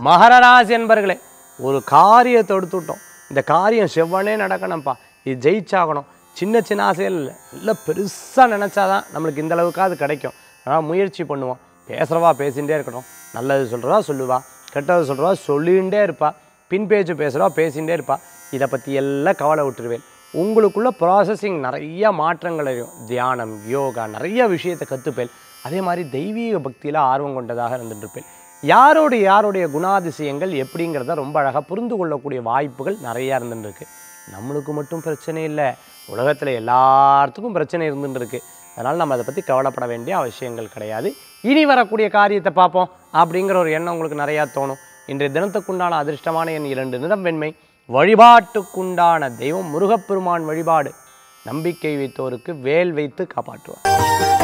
மகர ராசி என்பர்களே ஒரு காரியத்தை எடுத்துட்டோம் இந்த காரியம் செவ்வனே நடக்கணும்ப்பா இது ஜெயிச்சாகணும் சின்ன சின்ன ஆசைகள் இல்லை இல்லை பெருசாக நினச்சாதான் நம்மளுக்கு இந்த அளவுக்காவது கிடைக்கும் அதனால் முயற்சி பண்ணுவோம் பேசுகிறவா பேசிகிட்டே இருக்கணும் நல்லது சொல்கிறவா சொல்லுவா கெட்டது சொல்கிறவா சொல்லிகிட்டே இருப்பா பின் பேச்சு பேசுகிறவா பேசிகிட்டே இருப்பா இதை பற்றி எல்லாம் கவலை விட்டுருவேன் உங்களுக்குள்ள ப்ராசஸிங் நிறைய மாற்றங்கள் அறியும் தியானம் யோகா நிறைய விஷயத்தை கற்றுப்பேன் அதே மாதிரி தெய்வீக பக்தியில் ஆர்வம் கொண்டதாக இருந்துட்டு இருப்பேன் யாரோடைய யாருடைய குணாதிசயங்கள் எப்படிங்கிறத ரொம்ப அழகாக புரிந்து கொள்ளக்கூடிய வாய்ப்புகள் நிறையா இருந்துட்டு இருக்கு நம்மளுக்கு மட்டும் பிரச்சனை இல்லை உலகத்தில் எல்லாத்துக்கும் பிரச்சனை இருந்துட்டு இருக்கு அதனால் நம்ம அதை பற்றி கவலைப்பட வேண்டிய அவசியங்கள் கிடையாது இனி வரக்கூடிய காரியத்தை பார்ப்போம் அப்படிங்கிற ஒரு எண்ணம் உங்களுக்கு நிறையா தோணும் இன்றைய தினத்துக்குண்டான அதிர்ஷ்டமான எண் இரண்டு நிறம் வெண்மை வழிபாட்டுக்குண்டான தெய்வம் முருகப்பெருமான் வழிபாடு நம்பிக்கை வைத்தோருக்கு வேல் வைத்து காப்பாற்றுவார்